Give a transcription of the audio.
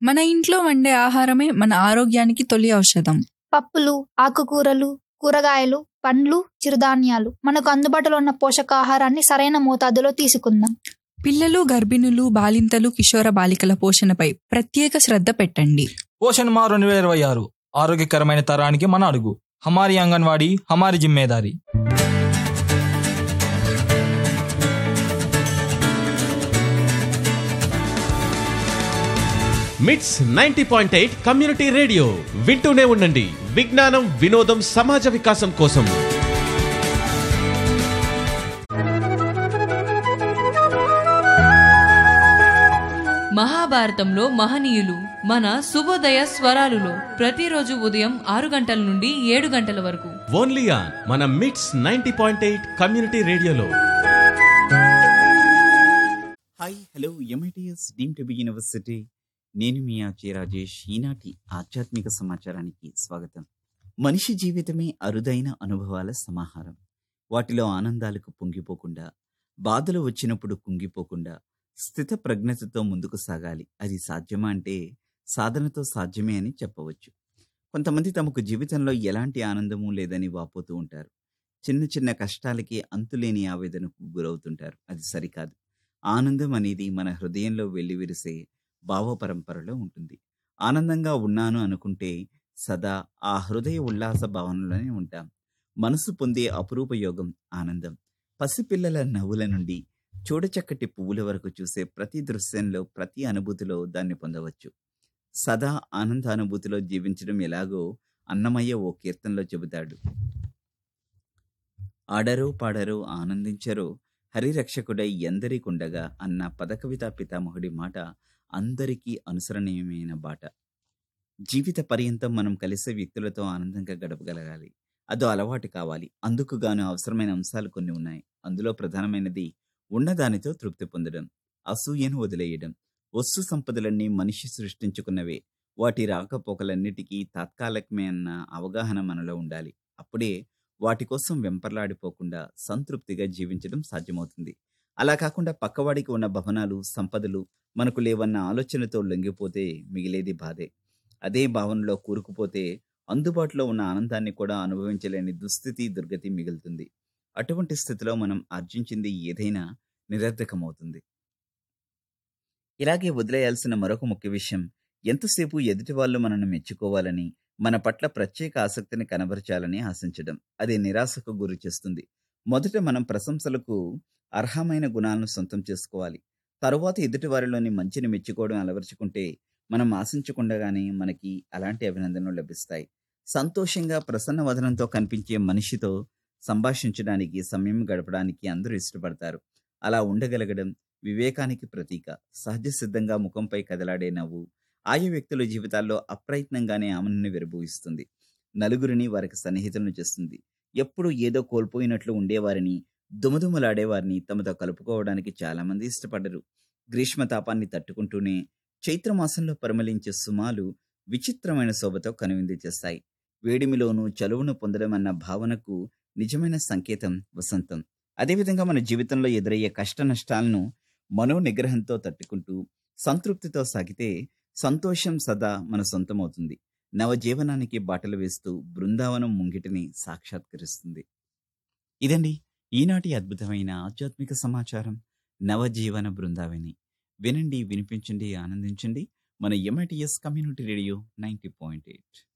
మన ఇంట్లో వండే ఆహారమే మన ఆరోగ్యానికి తొలి ఔషధం పప్పులు ఆకుకూరలు కూరగాయలు పండ్లు చిరుధాన్యాలు మనకు అందుబాటులో ఉన్న పోషకాహారాన్ని సరైన మోతాదులో తీసుకుందాం పిల్లలు గర్భిణులు బాలింతలు కిషోర బాలికల పోషణపై ప్రత్యేక శ్రద్ధ పెట్టండి పోషణ్ మా రెండు వేల ఇరవై ఆరు ఆరోగ్యకరమైన తరానికి మన అడుగు హమారి anganwadi Hamari Zimmedari MITS ninety point eight community radio వింటూనే ఉండండి విజ్ఞానం వినోదం సమాజ వికాసం కోసం మహాభారతంలో మహనీయులు మన శుభోదయ స్వరాలులో ప్రతిరోజు ఉదయం ఆరు గంటల నుండి ఏడు గంటల వరకు ఓన్లీ ఆన్ మన MITS ninety point eight community రేడియోలో hi hello MITS deem to be university నేను మీ ఆచే రాజేష్ ఈనాటి ఆధ్యాత్మిక సమాచారానికి స్వాగతం మనిషి జీవితమే అరుదైన అనుభవాల సమాహారం వాటిలో ఆనందాలకు పొంగిపోకుండా బాధలు వచ్చినప్పుడు కుంగిపోకుండా స్థిత ప్రజ్ఞతతో ముందుకు సాగాలి అది సాధ్యమా అంటే సాధనతో సాధ్యమే అని చెప్పవచ్చు కొంతమంది తమకు జీవితంలో ఎలాంటి ఆనందము లేదని వాపోతూ ఉంటారు చిన్న చిన్న కష్టాలకి అంతులేని ఆవేదనకు గురవుతుంటారు అది సరికాదు ఆనందం అనేది మన హృదయంలో వెల్లివిరిసే భావ పరంపరలో ఉంటుంది ఆనందంగా ఉన్నాను అనుకుంటే సదా ఆ హృదయ ఉల్లాస భావనలోనే ఉంటాం మనసు పొందే అపురూప యోగం ఆనందం పసిపిల్లల నవ్వుల నుండి చూడచక్కటి పువ్వుల వరకు చూసే ప్రతి దృశ్యంలో ప్రతి అనుభూతిలో దాన్ని పొందవచ్చు సదా ఆనందానుభూతిలో జీవించడం ఎలాగో అన్నమయ్య ఓ కీర్తనలో చెబుతాడు ఆడరో పాడరో ఆనందించరో హరిరక్షకుడై ఎందరికుండగా అన్న పదకవితా పితామహుడి మాట అందరికీ అనుసరణీయమైన బాట జీవిత పర్యంతం మనం కలిసే వ్యక్తులతో ఆనందంగా గడపగలగాలి అదో అలవాటు కావాలి అందుకు గాను అవసరమైన అంశాలు కొన్ని ఉన్నాయి అందులో ప్రధానమైనది ఉన్నదానితో తృప్తి పొందడం అసూయను వదిలేయడం వస్తు సంపదలన్నీ మనిషి సృష్టించుకున్నవే వాటి రాకపోకలన్నిటికీ తాత్కాలికమే అన్న అవగాహన మనలో ఉండాలి అప్పుడే వాటి కోసం వెంపర్లాడిపోకుండా సంతృప్తిగా జీవించడం సాధ్యమవుతుంది అలా కాకుండా పక్కవాడికి ఉన్న భవనాలు సంపదలు మనకు లేవన్న ఆలోచనతో లొంగిపోతే మిగిలేది బాధే అదే భావనలో కూరుకుపోతే అందుబాటులో ఉన్న ఆనందాన్ని కూడా అనుభవించలేని దుస్థితి దుర్గతి మిగులుతుంది అటువంటి స్థితిలో మనం ఆర్జించింది ఏదైనా నిరర్ధకమవుతుంది ఇలాగే వదిలేయాల్సిన మరొక ముఖ్య విషయం ఎంతసేపు ఎదుటి వాళ్ళు మనల్ని మెచ్చుకోవాలని మన పట్ల ప్రత్యేక ఆసక్తిని కనబరచాలని ఆశించడం అది నిరాశకు గురి చేస్తుంది మొదట మనం ప్రశంసలకు అర్హమైన గుణాలను సొంతం చేసుకోవాలి తరువాత ఎదుటి వారిలోని మంచిని మెచ్చుకోవడం అలవరుచుకుంటే మనం ఆశించకుండగానే మనకి అలాంటి అభినందనలు లభిస్తాయి సంతోషంగా ప్రసన్న వదనంతో కనిపించే మనిషితో సంభాషించడానికి సమయం గడపడానికి అందరూ ఇష్టపడతారు అలా ఉండగలగడం వివేకానికి ప్రతీక సహజ సిద్ధంగా ముఖంపై కదలాడే నవ్వు ఆయా వ్యక్తుల జీవితాల్లో అప్రయత్నంగానే ఆమెను విరబూయిస్తుంది నలుగురిని వారికి సన్నిహితులను చేస్తుంది ఎప్పుడు ఏదో కోల్పోయినట్లు ఉండేవారిని దుమదుమలాడేవారిని తమతో కలుపుకోవడానికి చాలామంది ఇష్టపడరు గ్రీష్మ తాపాన్ని తట్టుకుంటూనే చైత్రమాసంలో పరిమళించే సుమాలు విచిత్రమైన శోభతో కనువిందు చేస్తాయి వేడిమిలోనూ చలువును పొందడం అన్న భావనకు నిజమైన సంకేతం వసంతం అదేవిధంగా మన జీవితంలో ఎదురయ్యే కష్ట నష్టాలను మనో నిగ్రహంతో తట్టుకుంటూ సంతృప్తితో సాగితే సంతోషం సదా మన సొంతమవుతుంది నవజీవనానికి బాటలు వేస్తూ బృందావనం ముంగిటిని సాక్షాత్కరిస్తుంది ఇదండి ఈనాటి అద్భుతమైన ఆధ్యాత్మిక సమాచారం నవజీవన బృందావని వినండి వినిపించండి ఆనందించండి మన MITS community radio ninety point eight